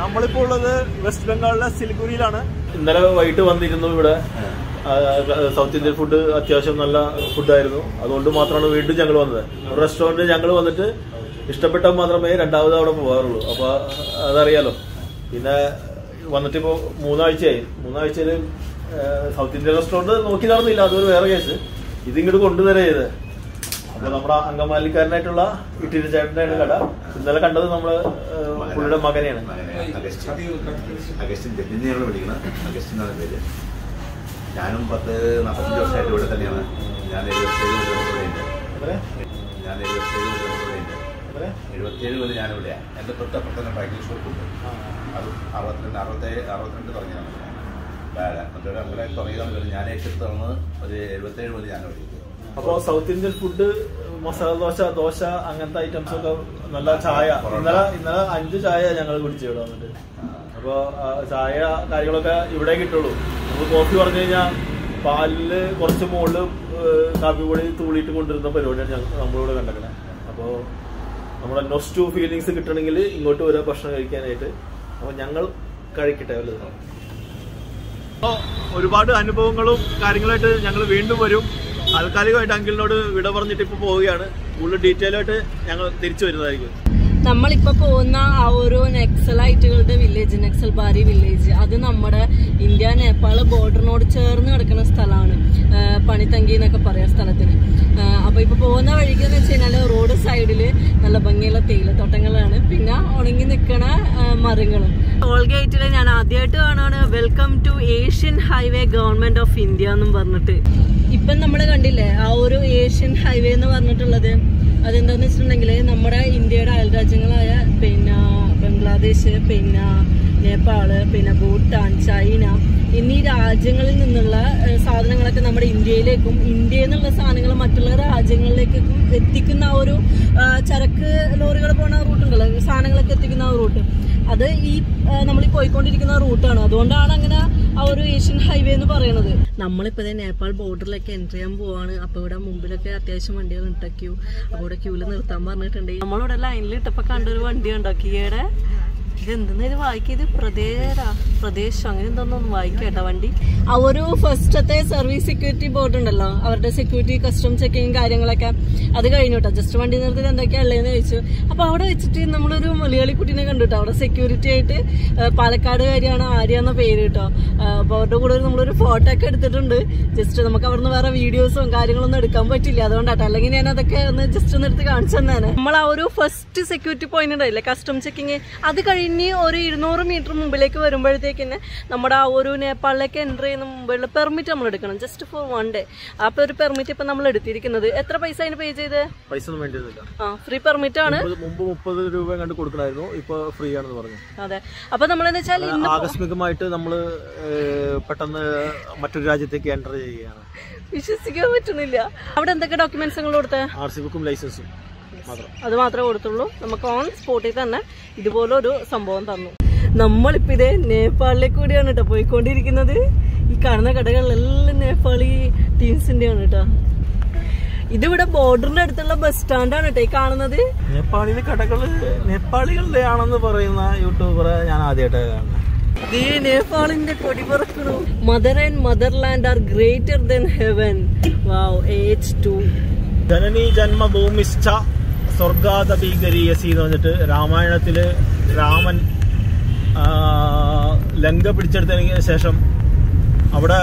നമ്മളിപ്പോ ഉള്ളത് വെസ്റ്റ് ബംഗാളിലെ സിലിഗുരിയിലാണ് ഇന്നലെ വൈകിട്ട് വന്നിരുന്നു ഇവിടെ ആ, സൗത്ത് ഇന്ത്യൻ ഫുഡ് അത്യാവശ്യം നല്ല ഫുഡായിരുന്നു അതുകൊണ്ട് മാത്രമാണ് വീണ്ടും ഞങ്ങൾ വന്നത് റെസ്റ്റോറൻറ്റ് ഞങ്ങൾ വന്നിട്ട് ഇഷ്ടപ്പെട്ടാൽ മാത്രമേ രണ്ടാമത് അവിടെ പോകാറുള്ളൂ അപ്പൊ അതറിയാലോ പിന്നെ വന്നിട്ടിപ്പോ മൂന്നാഴ്ചയായി മൂന്നാഴ്ചയിൽ സൗത്ത് ഇന്ത്യൻ റെസ്റ്റോറൻറ്റ് നോക്കി നടന്നില്ല അതൊരു വേറെ കേസ് ഇതിങ്ങോട്ട് കൊണ്ടുവരാ ചെയ്ത് അപ്പൊ നമ്മുടെ അങ്കമാലിക്കാരനായിട്ടുള്ള ഇട്ടിരി ചേട്ടൻ്റെ കട ഇന്നലെ കണ്ടത് നമ്മള് ഏഹ്, പുള്ളിയുടെ മകനെയാണ് അഗസ്റ്റിൻ ഡൽഹിയിൽ ഞങ്ങൾ വിളിക്കണം അഗസ്റ്റിൻ എന്നാണ് പേര് ഞാനും പത്ത് നാൽപ്പത്തഞ്ച് വർഷമായിട്ട് ഇവിടെ തന്നെയാണ് ഞാൻ എഴുപത്തേഴ് കൊല്ലം ഇവിടെ ഉണ്ട് എത്രയാ? ഞാൻ എഴുപത്തേഴ് കൊല്ലം ഇവിടെ ഉണ്ട് എത്രയാ? എഴുപത്തേഴ് കൊല്ലം ഞാനിവിടെയാണ് എൻ്റെ തൊട്ടപ്പുറത്തന്നെ ബൈക്കിംഗ് ഷോപ്പുണ്ട് അത് അറുപത്തിരണ്ട് അറുപത്തേഴ് അറുപത്തിരണ്ട് തുടങ്ങിയാണ് ബാല മറ്റൊരു അങ്ങനെ തുടങ്ങിയതാണ് ഞാൻ ഏറ്റെടുത്താണ് ഒരു എഴുപത്തേഴ് കൊല്ലം ഞാനിവിടെ അപ്പൊ south Indian food masala dosa dosa അങ്ങനത്തെ ഐറ്റംസ് ഒക്കെ നല്ല ചായ ഇന്നലെ ഇന്നലെ അഞ്ച് ചായ ഞങ്ങൾ കുടിച്ചു ഇവിടെ വന്നിട്ട് അപ്പൊ ആ, ചായ കാര്യങ്ങളൊക്കെ ഇവിടെ കിട്ടുള്ളൂ നമുക്ക് കോഫി പറഞ്ഞു കഴിഞ്ഞാൽ പാലില് കുറച്ച് മുകളിൽ കാപ്പി പൊടി തൂളിയിട്ട് കൊണ്ടുവരുന്ന പരിപാടിയാണ് ഞങ്ങൾ നമ്മളിവിടെ കണ്ടേക്കണേ അപ്പോ നമ്മുടെ നൊസ്റ്റു ഫീലിങ്സ് കിട്ടണമെങ്കിൽ ഇങ്ങോട്ട് വരാം ഭക്ഷണം കഴിക്കാനായിട്ട് അപ്പൊ ഞങ്ങൾ കഴിക്കട്ടെ വല്ലതും അപ്പോ ഒരുപാട് അനുഭവങ്ങളും കാര്യങ്ങളായിട്ട് ഞങ്ങൾ വീണ്ടും വരും താൽക്കാലികമായിട്ട് അങ്കിളിനോട് വിട പറഞ്ഞിട്ട് ഇപ്പൊ പോവുകയാണ് കൂടുതൽ ഡീറ്റെയിൽ ആയിട്ട് ഞങ്ങൾ തിരിച്ചു വരുന്നതായിരിക്കും നമ്മളിപ്പോ പോകുന്ന ആ ഒരു നെക്സലൈറ്റുകളുടെ വില്ലേജ് നെക്സൽ ബാരി വില്ലേജ് അത് നമ്മുടെ ഇന്ത്യ നേപ്പാള് ബോർഡറിനോട് ചേർന്ന് കിടക്കുന്ന സ്ഥലമാണ് പണിത്തങ്കി എന്നൊക്കെ പറയാം സ്ഥലത്തിന് ആ, അപ്പൊ ഇപ്പൊ പോകുന്ന വഴിക്ക് എന്ന് വെച്ച് കഴിഞ്ഞാല് റോഡ് സൈഡില് നല്ല ഭംഗിയുള്ള തേയിലത്തോട്ടങ്ങളാണ് പിന്നെ ഉണങ്ങി നിൽക്കണ മരങ്ങളും ടോൾ ഗേറ്റില് ഞാൻ ആദ്യമായിട്ട് കാണുകയാണ് welcome to Asian highway government of India എന്നും പറഞ്ഞിട്ട് ഇപ്പം നമ്മൾ കണ്ടില്ലേ ആ ഒരു ഏഷ്യൻ ഹൈവേ എന്ന് പറഞ്ഞിട്ടുള്ളത് അതെന്താന്ന് വെച്ചിട്ടുണ്ടെങ്കിൽ നമ്മുടെ ഇന്ത്യയുടെ അയൽരാജ്യങ്ങളായ പിന്നെ ബംഗ്ലാദേശ് പിന്നെ നേപ്പാള് പിന്നെ ഭൂട്ടാൻ ചൈന എന്നീ രാജ്യങ്ങളിൽ നിന്നുള്ള ഏഹ്, സാധനങ്ങളൊക്കെ നമ്മുടെ ഇന്ത്യയിലേക്കും ഇന്ത്യയിൽ നിന്നുള്ള സാധനങ്ങൾ മറ്റുള്ള രാജ്യങ്ങളിലേക്കും എത്തിക്കുന്ന ആ ഒരു ആ, ചരക്ക് ലോറികൾ പോണ റൂട്ട് ഉണ്ടല്ലോ സാധനങ്ങളൊക്കെ എത്തിക്കുന്ന ആ റൂട്ട് അത് ഈ നമ്മൾ ഈ പോയിക്കൊണ്ടിരിക്കുന്ന റൂട്ടാണ് അതുകൊണ്ടാണ് അങ്ങനെ ആ ഒരു ഏഷ്യൻ ഹൈവേ എന്ന് പറയുന്നത് നമ്മളിപ്പോ ദേ നേപ്പാൾ ബോർഡറിലേക്ക് എൻട്രി ചെയ്യാൻ പോവാണ് അപ്പൊ ഇവിടെ മുമ്പിലൊക്കെ അത്യാവശ്യം വണ്ടികൾ ഇട്ട ക്യൂ അപ്പൊ ഇവിടെ ക്യൂല് നിർത്താൻ പറഞ്ഞിട്ടുണ്ട് നമ്മളിവിടെ ലൈനിൽ ഇട്ടപ്പോ കണ്ടൊരു വണ്ടി ഉണ്ടോ കിയയുടെ ഇതെന്തെന്ന് ഇത് വായിക്കിയത് പ്രദേശ പ്രദേശം അങ്ങനെ എന്തോന്നൊന്ന് വായിക്കേട്ടാ വണ്ടി ആ ഒരു ഫസ്റ്റത്തെ സർവീസ് സെക്യൂരിറ്റി ബോർഡ് ഉണ്ടല്ലോ അവരുടെ സെക്യൂരിറ്റി കസ്റ്റം ചെക്കിങ് കാര്യങ്ങളൊക്കെ അത് കഴിഞ്ഞു കേട്ടോ ജസ്റ്റ് വണ്ടി നിർത്തിയിട്ട് എന്തൊക്കെയാ ഉള്ളതെന്ന് ചോദിച്ചു അപ്പൊ അവിടെ വെച്ചിട്ട് നമ്മളൊരു മലയാളി കുട്ടീനെ കണ്ടു കേട്ടോ അവിടെ സെക്യൂരിറ്റി ആയിട്ട് ആ, പാലക്കാടുകാരിയാണ് ആര്യ എന്ന പേര് കേട്ടോ ആ, അപ്പൊ അവരുടെ കൂടെ ഒരു നമ്മളൊരു ഫോട്ടോ ഒക്കെ എടുത്തിട്ടുണ്ട് ജസ്റ്റ് നമുക്ക് അവിടുന്ന് വേറെ വീഡിയോസും കാര്യങ്ങളൊന്നും എടുക്കാൻ പറ്റില്ല അതുകൊണ്ടാട്ടോ അല്ലെങ്കിൽ ഞാൻ അതൊക്കെ ഒന്ന് ജസ്റ്റ് ഒന്ന് എടുത്ത് കാണിച്ചു തന്നെ നമ്മൾ ആ ഒരു ഫസ്റ്റ് സെക്യൂരിറ്റി പോയിന്റ് ഉണ്ടായില്ലേ കസ്റ്റം ചെക്കിങ് അത് കഴിഞ്ഞ് ഒരു ഇരുന്നൂറ് മീറ്റർ മുമ്പിലേക്ക് വരുമ്പോഴത്തേക്ക് തന്നെ നമ്മുടെ ആ ഒരു നേപ്പാളിലേക്ക് എൻ്റർ ചെയ്യുന്ന മുമ്പുള്ള പെർമിറ്റ് നമ്മൾ എടുക്കണം ജസ്റ്റ് ഫോർ വൺ ഡേ അപ്പൊ ഒരു പെർമിറ്റ് ഇപ്പൊ നമ്മൾ എടുത്തിരിക്കുന്നത് എത്ര പൈസ അതിന് പേ ചെയ്ത് പൈസ ഒന്നും വേണ്ടിയിരുന്നില്ല ആ ഫ്രീ പെർമിറ്റ് ആണ് മുമ്പ് മുമ്പ് മുപ്പത് രൂപ കണ്ട് കൊടുക്കണമായിരുന്നു ഇപ്പൊ ഫ്രീ ആണെന്ന് പറഞ്ഞു അതെ അപ്പൊ നമ്മളെന്ന് വെച്ചാൽ ഇന്ന് ആകസ്മികമായിട്ട് നമ്മൾ പെട്ടെന്ന് മറ്റൊരു രാജ്യത്തേക്ക് എൻ്റർ ചെയ്യുകയാണ് വിശ്വസിക്കാൻ പറ്റുന്നില്ല അവിടെ എന്തൊക്കെ ഡോക്യുമെന്റ്സ് നിങ്ങൾ കൊടുത്തേ ആർ സി ബുക്കും ലൈസൻസും മാത്രം അത് മാത്രമേ കൊടുത്തുള്ളൂ നമുക്ക് ഓൺ സ്പോട്ടിൽ തന്നെ ഇതുപോലെ ഒരു സംഭവം തന്നു നമ്മളിപ്പോ ഇതേ നേപ്പാളിലേക്ക് കൂടിയാണ് കേട്ടോ പോയിക്കൊണ്ടിരിക്കുന്നത് ഈ കാണുന്ന കടകളിലെല്ലാം നേപ്പാളി ടീംസിന്റെ ആണ് കേട്ടോ ഇതിവിടെ ബോർഡറിന്റെ അടുത്തുള്ള ബസ് സ്റ്റാൻഡാണ് കേട്ടോ ഈ കാണുന്നത് നേപ്പാളിലെ കടകള് നേപ്പാളികളുടെ ആണെന്ന് പറയുന്ന യൂട്യൂബറെ ഞാൻ ആദ്യമായിട്ട് കാണുന്നത് ദേ നേപ്പാളിന്റെ കൊടി പറക്കണു mother and motherland are greater than heaven wow ഏജ് ടു ജനനി ജന്മഭൂമിശ്ച സ്വർഗാദപീകരീയസി എന്ന് പറഞ്ഞിട്ട് രാമായണത്തില് രാമൻ ആ, ലങ്ക പിടിച്ചെടുത്തതിന് ശേഷം അവിടെ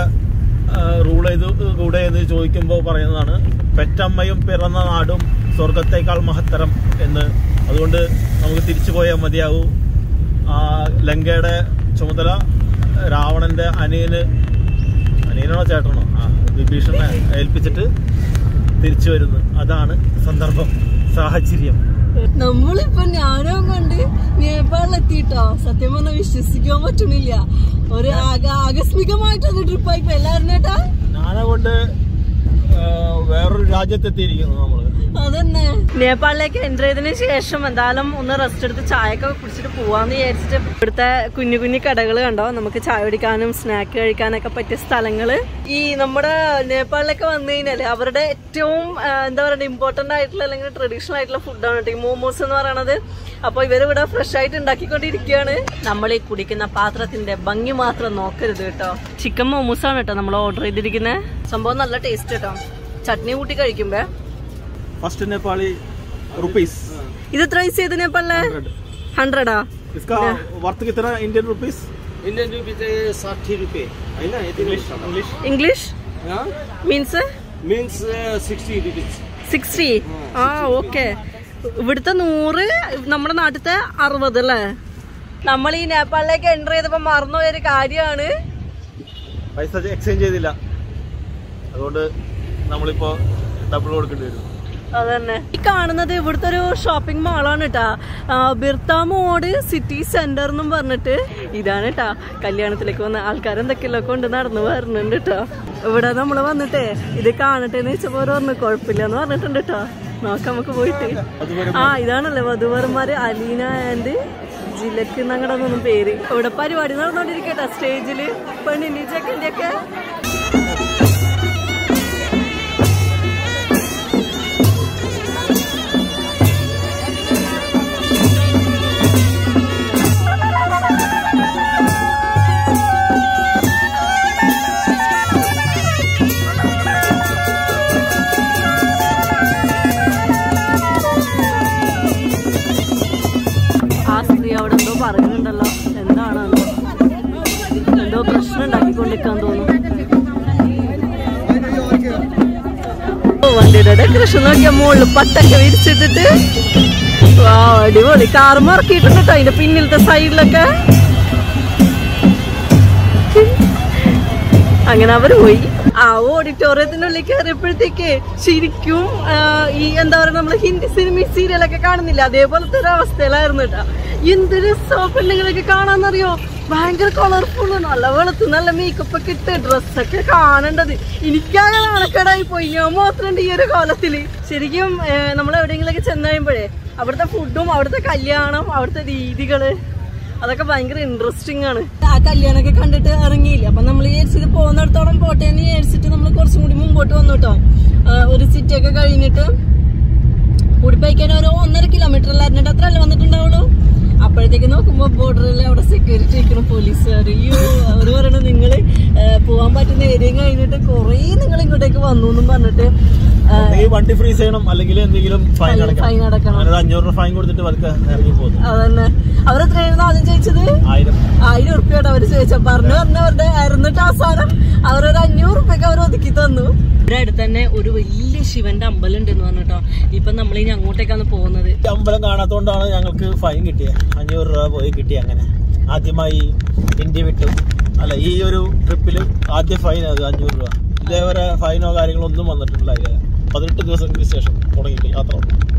റൂൾ ചെയ്ത് കൂടെ എന്ന് ചോദിക്കുമ്പോൾ പറയുന്നതാണ് പെറ്റമ്മയും പിറന്ന നാടും സ്വർഗത്തേക്കാൾ മഹത്തരം എന്ന് അതുകൊണ്ട് നമുക്ക് തിരിച്ചു പോയാൽ മതിയാകൂ ആ, ലങ്കയുടെ ചുമതല രാവണന്റെ അനിയന് അനിയനാണോ ചേട്ടനോ ആ വിഭീഷണനെ ഏൽപ്പിച്ചിട്ട് തിരിച്ചു വരുന്നു അതാണ് സന്ദർഭം സാഹചര്യം നമ്മളിപ്പൊ ഞാനും കൊണ്ട് നേപ്പാളിലെത്തിട്ടോ സത്യം പറഞ്ഞാൽ വിശ്വസിക്കാൻ പറ്റുന്നില്ല ഒരു ആക- ആകസ്മികമായിട്ടൊരു ട്രിപ്പായി ഇപ്പൊ എല്ലാവരും കേട്ടാ ഞാനെ കൊണ്ട് ആ, വേറൊരു രാജ്യത്തെത്തിയിരിക്കുന്നു നമ്മള് അതന്നെ നേപ്പാളിലേക്ക് എൻ്റർ ചെയ്തതിന് ശേഷം എന്തായാലും ഒന്ന് റെസ്റ്റ് എടുത്ത് ചായ ഒക്കെ കുടിച്ചിട്ട് പോവാന്ന് വിചാരിച്ചിട്ട് ഇവിടുത്തെ കുഞ്ഞു കുഞ്ഞു കടകൾ കണ്ടോ നമുക്ക് ചായ കുടിക്കാനും സ്നാക്ക് കഴിക്കാനൊക്കെ പറ്റിയ സ്ഥലങ്ങള് ഈ നമ്മുടെ നേപ്പാളിലൊക്കെ വന്നു കഴിഞ്ഞാല് അവരുടെ ഏറ്റവും ആ, എന്താ പറയുക ഇമ്പോർട്ടന്റ് ആയിട്ടുള്ള അല്ലെങ്കിൽ ട്രഡീഷണൽ ആയിട്ടുള്ള ഫുഡാണ് കേട്ടോ ഈ മോമോസ് എന്ന് പറയണത് അപ്പൊ ഇവരിവിടെ ഫ്രഷ് ആയിട്ട് ഉണ്ടാക്കിക്കൊണ്ടിരിക്കുകയാണ് നമ്മൾ ഈ കുടിക്കുന്ന പാത്രത്തിന്റെ ഭംഗി മാത്രം നോക്കരുത് കേട്ടോ ചിക്കൻ മോമോസ് ആണ് കേട്ടോ നമ്മൾ ഓർഡർ ചെയ്തിരിക്കുന്നത് സംഭവം നല്ല ടേസ്റ്റ് കേട്ടോ ചട്നി കൂട്ടി കഴിക്കുമ്പോ ഫസ്റ്റ് നേപ്പാളി റുപ്പീസ് ഇത് എത്ര പൈസ ചെയ്ത് നേപ്പാളിലെ ഹൺഡ്രഡാ इसका वर्थ कितना इंडियन रुपीस इंडियन रुपी चाहिँ साठी रुपियाँ होइन यति English English English means means sixty rupees sixty ആ ഓക്കെ ഇവിടുത്തെ നൂറ് നമ്മുടെ നാട്ടിലത്തെ അറുപത് അല്ലേ നമ്മൾ ഈ നേപ്പാളിലേക്ക് എൻ്റർ ചെയ്തപ്പോ മറന്നുപോയ ഒരു കാര്യമാണ് പൈസ എക്സ്ചേഞ്ച് ചെയ്തില്ല അതുകൊണ്ട് നമ്മളിപ്പോ ഡബിൾ കൊടുക്കേണ്ടി വരും അതന്നെ ഈ കാണുന്നത് ഇവിടുത്തെ ഒരു ഷോപ്പിംഗ് മാളാണ് കേട്ടാ ബിർത്താമോട് സിറ്റി സെന്റർ എന്നും പറഞ്ഞിട്ട് ഇതാണ് കേട്ടാ കല്യാണത്തിലേക്ക് വന്ന ആൾക്കാർ എന്തൊക്കെയല്ലോ കൊണ്ട് നടന്നു വരുന്നുണ്ട് കേട്ടോ ഇവിടെ നമ്മള് വന്നിട്ടേ ഇത് കാണട്ടെ എന്ന് വെച്ചപ്പോ ഓരോ പറഞ്ഞു കുഴപ്പമില്ല എന്ന് പറഞ്ഞിട്ടുണ്ട് കേട്ടോ നോക്കാം നമുക്ക് പോയിട്ട് ആ ഇതാണല്ലേ വധുവരന്മാര് അലീന ആൻഡ് ജിലക്ക് എന്നങ്ങടെ പേര് ഇവിടെ പരിപാടി നടന്നോണ്ടിരിക്കട്ടെ സ്റ്റേജില് പെണ്ണിന്റെ ചെക്കൻ്റെ ഒക്കെ ആ സ്ത്രീ അവിടെ എന്തോ പറയുന്നുണ്ടല്ലോ എന്താണ് എന്തോ പ്രശ്നം ഉണ്ടാക്കിക്കൊണ്ടിരിക്കാൻ തോന്നുന്നു ഓ, വണ്ടിയുടെ ഡെക്കറേഷൻ നോക്കിയാ മുകളിൽ പട്ടൊക്കെ വിരിച്ചിട്ടിട്ട് വാ അടിപൊളി കാർ മറക്കിയിട്ടുണ്ട് കേട്ടോ അതിന്റെ പിന്നിലത്തെ സൈഡിലൊക്കെ അങ്ങനെ അവർ പോയി ആ ഓഡിറ്റോറിയത്തിനുള്ളിൽ കയറിയപ്പോഴത്തേക്ക് ശരിക്കും ആ, ഈ എന്താ പറയുക നമ്മള് ഹിന്ദി സിനിമ സീരിയലൊക്കെ കാണുന്നില്ല അതേപോലത്തെ ഒരു അവസ്ഥയിലായിരുന്നു കേട്ടോ എന്തൊരു പെണ്ണുങ്ങളൊക്കെ കാണാന്നറിയോ ഭയങ്കര കളർഫുൾ നല്ല വെളുത്ത് നല്ല മേക്കപ്പ് ഒക്കെ ഇട്ട് ഡ്രസ്സൊക്കെ കാണേണ്ടത് എനിക്കാകെ നാണക്കേടായി പോയി ഞാൻ മാത്രമുണ്ട് ഈ ഒരു കോലത്തില് ശരിക്കും നമ്മൾ എവിടെയെങ്കിലൊക്കെ ചെന്ന് കഴിയുമ്പോഴേ അവിടുത്തെ ഫുഡും അവിടുത്തെ കല്യാണം അവിടുത്തെ രീതികള് അതൊക്കെ ഭയങ്കര ഇൻട്രസ്റ്റിംഗ് ആണ് ആ കല്യാണമൊക്കെ കണ്ടിട്ട് ഇറങ്ങിയില്ല അപ്പൊ നമ്മൾ വിചാരിച്ചത് പോകുന്നിടത്തോളം പോട്ടെ എന്ന് വിചാരിച്ചിട്ട് നമ്മൾ കുറച്ചും കൂടി മുമ്പോട്ട് വന്നു കേട്ടോ ആ, ഒരു സിറ്റി ഒക്കെ കഴിഞ്ഞിട്ട് കൂടിപ്പയക്കാൻ ഒരു ഒന്നര കിലോമീറ്റർ അല്ലായിരുന്നിട്ട് അത്ര അല്ലേ വന്നിട്ടുണ്ടാവുള്ളൂ അപ്പോഴത്തേക്ക് നോക്കുമ്പോ ബോർഡറിൽ അവിടെ സെക്യൂരിറ്റി നിൽക്കണം പോലീസുകാർ അയ്യോ അവര് പറയണത് നിങ്ങൾ പോവാൻ പറ്റുന്ന ഏരിയ കഴിഞ്ഞിട്ട് കുറേ നിങ്ങൾ ഇങ്ങോട്ടേക്ക് വന്നു എന്നും പറഞ്ഞിട്ട് ആ, ഈ വണ്ടി ഫ്രീസ് ചെയ്യണം അല്ലെങ്കിൽ എന്തെങ്കിലും ഫൈൻ Fine- അടയ്ക്കണം fine അടക്കണം. അങ്ങനെ ഒരു അഞ്ഞൂറ് രൂപ ഫൈൻ കൊടുത്തിട്ട് പതുക്കെ ഇറങ്ങി പോകുന്നു അതന്നെ അവരെത്രയായിരുന്നു ആദ്യം ചോദിച്ചത് ആയിരം ആയിരം ഉറുപ്പ്യാണ് അവര് ചോദിച്ച പറഞ്ഞു പറഞ്ഞവരുടെ ആയിരുന്നിട്ട് അവസാനം അവരൊരു അഞ്ഞൂറ് ഉറുപ്പ്യൊക്കെ അവർ ഒതുക്കി തന്നു ഇവിടെ അടുത്ത് തന്നെ ഒരു വലിയ ശിവന്റെ അമ്പലം ഉണ്ടെന്ന് പറഞ്ഞിട്ടോ ഇപ്പൊ നമ്മൾ ഇനി അങ്ങോട്ടേക്കാണ് പോകുന്നത് ഈ അമ്പലം കാണാത്തോണ്ടാണ് ഞങ്ങൾക്ക് ഫൈൻ കിട്ടിയത് അഞ്ഞൂറ് രൂപ പോയി കിട്ടി അങ്ങനെ ആദ്യമായി ഇന്ത്യ വിട്ടു അല്ല ഈ ഒരു ട്രിപ്പിൽ ആദ്യ ഫൈൻ അത് അഞ്ഞൂറ് രൂപ ഇതേവരെ ഫൈനോ കാര്യങ്ങളോ ഒന്നും വന്നിട്ടില്ല പതിനെട്ട് ദിവസങ്ങൾക്ക് ശേഷം തുടങ്ങിയിട്ട് യാത്ര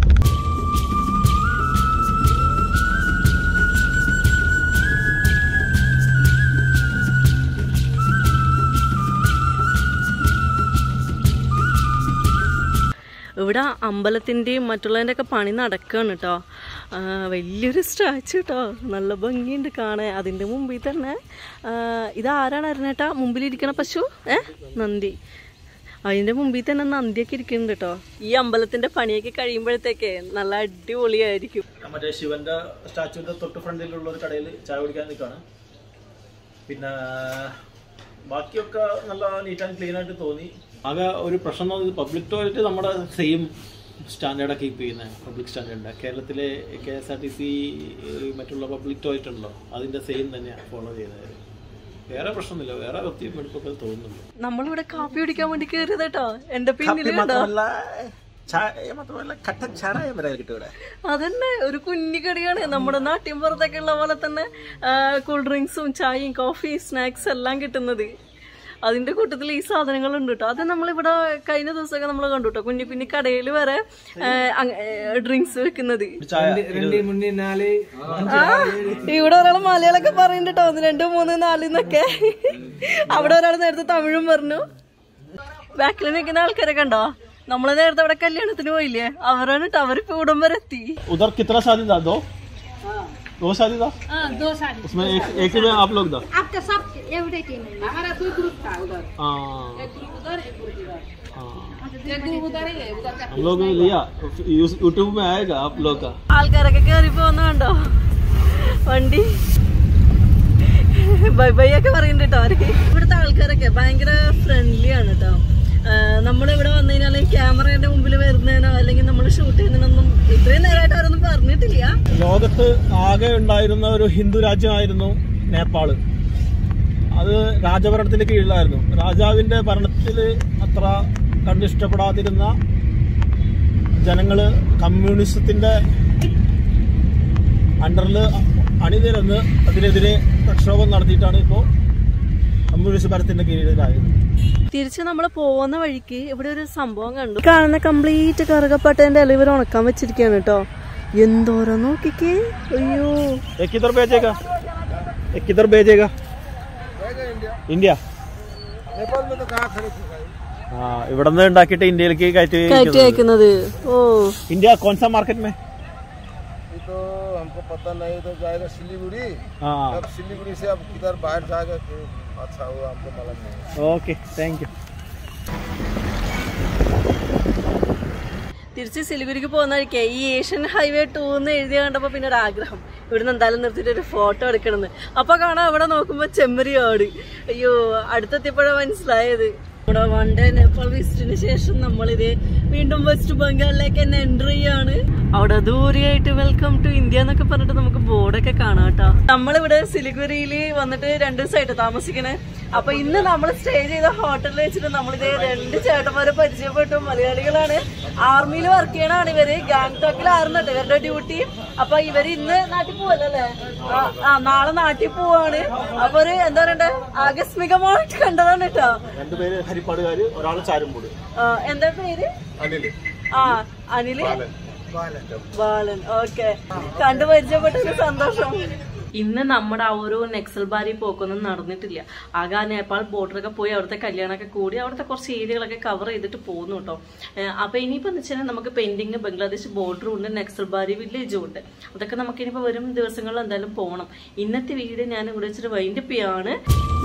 ഇവിടെ അമ്പലത്തിന്റെയും മറ്റുള്ളതിന്റെ ഒക്കെ പണി നടക്കുകയാണ് കേട്ടോ വലിയൊരു സ്റ്റാച്ചു കേട്ടോ നല്ല ഭംഗിയുണ്ട് കാണാൻ അതിന്റെ മുമ്പിൽ തന്നെ ആ, ഇത് ആരാണ് അറിഞ്ഞേട്ടാ മുമ്പിലിരിക്കണ പശു ഏ നന്ദി അതിന്റെ മുമ്പിൽ തന്നെ നന്ദിയൊക്കെ ഇരിക്കുന്നുണ്ട് കേട്ടോ ഈ അമ്പലത്തിന്റെ പണിയൊക്കെ കഴിയുമ്പോഴത്തേക്ക് നല്ല അടിപൊളിയായിരിക്കും മറ്റേ ശിവന്റെ സ്റ്റാച്ചുവിന്റെ തൊട്ട് ഫ്രണ്ടിലുള്ള ഒരു കടയിൽ ചായ കുടിക്കാൻ നിൽക്കാണ് പിന്നെ ബാക്കിയൊക്കെ നല്ല നീറ്റ് ആൻഡ് ക്ലീൻ ആയിട്ട് തോന്നി ആകെ ഒരു പ്രശ്നം എന്ന് പറഞ്ഞത് പബ്ലിക് ടോയ്ലറ്റ് നമ്മുടെ സെയിം സ്റ്റാൻഡേർഡ് കീപ്പ് ചെയ്യുന്നത് പബ്ലിക് സ്റ്റാൻഡേർഡ് കേരളത്തിലെ K S R T C മറ്റുള്ള പബ്ലിക് ടോയ്ലറ്റ് ഉണ്ടല്ലോ അതിന്റെ സെയിം തന്നെയാണ് ഫോളോ ചെയ്യുന്നത് വേറെ പ്രശ്നമൊന്നുമില്ല വേറെ വൃത്തിയും എടുപ്പൊക്കെ തോന്നുന്നുണ്ട് നമ്മളിവിടെ കാപ്പി കുടിക്കാൻ വേണ്ടി കയറിയത് കേട്ടോ എന്റെ പിന്നിൽ കണ്ടോ ചായ മാത്രമല്ല കട്ടൻ ചാരായം വരെ കിട്ടും ഇവിടെ അതന്നെ ഒരു കുഞ്ഞു കടിയാണ് നമ്മുടെ നാട്ടിൻ പുറത്തൊക്കെ ഉള്ള പോലെ തന്നെ കൂൾ ഡ്രിങ്ക്സും ചായയും കോഫി സ്നാക്സ് എല്ലാം കിട്ടുന്നത് അതിന്റെ കൂട്ടത്തിൽ ഈ സാധനങ്ങളുണ്ട് കേട്ടോ അത് നമ്മളിവിടെ കഴിഞ്ഞ ദിവസമൊക്കെ നമ്മൾ കണ്ടു കേട്ടോ കുഞ്ഞു കുഞ്ഞു കടയിൽ വരെ ഡ്രിങ്ക്സ് വെക്കുന്നത് ചായ രണ്ട് മുന്നേ നാല് ആ, ഇവിടെ ഒരാൾ മലയാളമൊക്കെ പറയുന്നുണ്ട് കേട്ടോ ഒന്ന് രണ്ട് മൂന്ന് നാല് എന്നൊക്കെ അവിടെ ഒരാൾ നേരത്തെ തമിഴും പറഞ്ഞു ബാക്കിൽ നിൽക്കുന്ന ആൾക്കാരെ കണ്ടോ നമ്മള് നേരത്തെ അവിടെ കല്യാണത്തിന് പോയില്ലേ അവരാണ് ട്ടോ അവരിപ്പോ ഇവിടം വരെ എത്തി उधर कितना शादी था दो दो शादी था हाँ दो साल उसमें एक एक ही में आप लोग था आपका सब एवढे टीम है हमारा कोई ग्रुप था उधर हाँ एक ग्रुप उधर एक ग्रुप इधर हाँ एक ग्रुप उधर ही है उधर का हम लोग ने लिया यूट्यूब में आएगा आप लोग का ആൾക്കാരൊക്കെ കേറി പോകുന്ന കണ്ടോ വണ്ടി ബൈ ബൈ ഒക്കെ പറയുന്നുണ്ട് കേട്ടോ അവര് ഇവിടുത്തെ ആൾക്കാരൊക്കെ ഭയങ്കര ഫ്രണ്ട്ലി ആണ് കേട്ടോ നമ്മളിവിടെ വന്നു കഴിഞ്ഞാൽ ക്യാമറയുടെ മുമ്പിൽ വരുന്നതിനോ അല്ലെങ്കിൽ നമ്മൾ ഷൂട്ട് ചെയ്യുന്നതിനൊന്നും ഇത്രയും നേരമായിട്ട് അവരൊന്നും പറഞ്ഞിട്ടില്ല ലോകത്ത് ആകെ ഉണ്ടായിരുന്ന ഒരു ഹിന്ദു രാജ്യമായിരുന്നു നേപ്പാള് അത് രാജഭരണത്തിന്റെ കീഴിലായിരുന്നു രാജാവിന്റെ ഭരണത്തിൽ അത്ര കണ്ടിഷ്ടപ്പെടാതിരുന്ന ജനങ്ങള് കമ്മ്യൂണിസത്തിന്റെ അണ്ടറിൽ അണിനിരന്ന് അതിനെതിരെ പ്രക്ഷോഭം നടത്തിയിട്ടാണ് ഇപ്പോൾ കമ്മ്യൂണിസ്റ്റ് ഭരണത്തിന്റെ കീഴിലായത് തിരിച്ച് നമ്മൾ പോകുന്ന വഴിക്ക് ഇവിടെ ഒരു സംഭവം കണ്ടു കാണുന്ന കംപ്ലീറ്റ് കറുകപ്പട്ടേന്റെ ഇല ഇവർ ഉണക്കാൻ വെച്ചിരിക്കുകയാണ് കേട്ടോ എന്തോരം നോക്കിക്കേ അയ്യോ एक किधर भेजेगा एक किधर भेजेगा ഇന്ത്യ ആ ഇവിടെ നിന്ന് ഉണ്ടാക്കിയിട്ട് ഇന്ത്യയിലേക്ക് കയറ്റി കയറ്റി അയക്കുന്നത് ഓ ഇന്ത്യ കോൺസാ മാർക്കറ്റ് में तो हमको पता नहीं तो जाएगा सिलीगुड़ी हाँ अब सिलीगुड़ी से अब किधर बाहर जाएगा कि अच्छा हुआ हमको मालूम नहीं ഓക്കെ താങ്ക് യു തിരിച്ച് സിലിഗുരിക്ക് പോകുന്ന വഴിക്കേ ഈ ഏഷ്യൻ ഹൈവേ ടൂ എന്ന് എഴുതി കണ്ടപ്പോ പിന്നെ ഒരു ആഗ്രഹം ഇവിടുന്ന് എന്തായാലും നിർത്തിയിട്ട് ഒരു ഫോട്ടോ എടുക്കണമെന്ന് അപ്പൊ കാണാം അവിടെ നോക്കുമ്പോ ചെമ്മരിയോട് അയ്യോ അടുത്തെത്തിയപ്പോഴാണ് മനസ്സിലായത് ഇവിടെ വൺ ഡേ നേപ്പാൾ വിസിറ്റിന് ശേഷം നമ്മളിത് വീണ്ടും വെസ്റ്റ് ബംഗാളിലേക്ക് തന്നെ എൻ്റർ ചെയ്യാണ് അവിടെ ദൂരെയായിട്ട് വെൽക്കം ടു ഇന്ത്യ എന്നൊക്കെ പറഞ്ഞിട്ട് നമുക്ക് ബോർഡൊക്കെ കാണാം കേട്ടോ നമ്മളിവിടെ സിലിഗുരിയിൽ വന്നിട്ട് രണ്ടു ദിവസമായിട്ട് താമസിക്കണേ അപ്പൊ ഇന്ന് നമ്മൾ സ്റ്റേ ചെയ്ത ഹോട്ടലിൽ വെച്ചിട്ട് നമ്മളിത് രണ്ട് ചേട്ടന്മാരെ പരിചയപ്പെട്ടു മലയാളികളാണ് ആർമിയിൽ വർക്ക് ചെയ്യണാണ് ഇവര് ഗാങ്ടോക്കിലായിരുന്നു കേട്ടോ ഇവരുടെ ഡ്യൂട്ടി അപ്പൊ ഇവര് ഇന്ന് നാട്ടിൽ പോവല്ലേ ആ നാളെ നാട്ടിൽ പോവാണ് അപ്പൊ ഒരു എന്താ പറയണ്ടേ ആകസ്മികമായിട്ട് കണ്ടതാണ് കേട്ടോ രണ്ടുപേര് ഹരിപ്പാടുകാര് ഒരാള് ചാരുംപൂട് ആ, എന്താ പേര് ആ അനില് ബാലൻ ഓക്കെ കണ്ടു പരിചയപ്പെട്ടതിന് സന്തോഷം ഇന്ന് നമ്മുടെ ആ ഒരു നെക്സൽ ബാരി പോക്കൊന്നും നടന്നിട്ടില്ല ആകെ ആ നേപ്പാൾ ബോർഡറൊക്കെ പോയി അവിടുത്തെ കല്യാണമൊക്കെ കൂടി അവിടുത്തെ കുറച്ച് ഏരിയകളൊക്കെ കവർ ചെയ്തിട്ട് പോകുന്നു കേട്ടോ ഏഹ് അപ്പൊ ഇനിയിപ്പോ എന്ന് വെച്ചാൽ നമുക്ക് പെൻഡിങ് ബംഗ്ലാദേശ് ബോർഡറും ഉണ്ട് നെക്സൽ ബാരി വില്ലേജും ഉണ്ട് അതൊക്കെ നമുക്ക് ഇനിയിപ്പോ വരും ദിവസങ്ങളിൽ എന്തായാലും പോകണം ഇന്നത്തെ വീഡിയോ ഞാൻ ഇവിടെ വെച്ചിട്ട് വൈൻഡപ്പ് ചെയ്യാണ്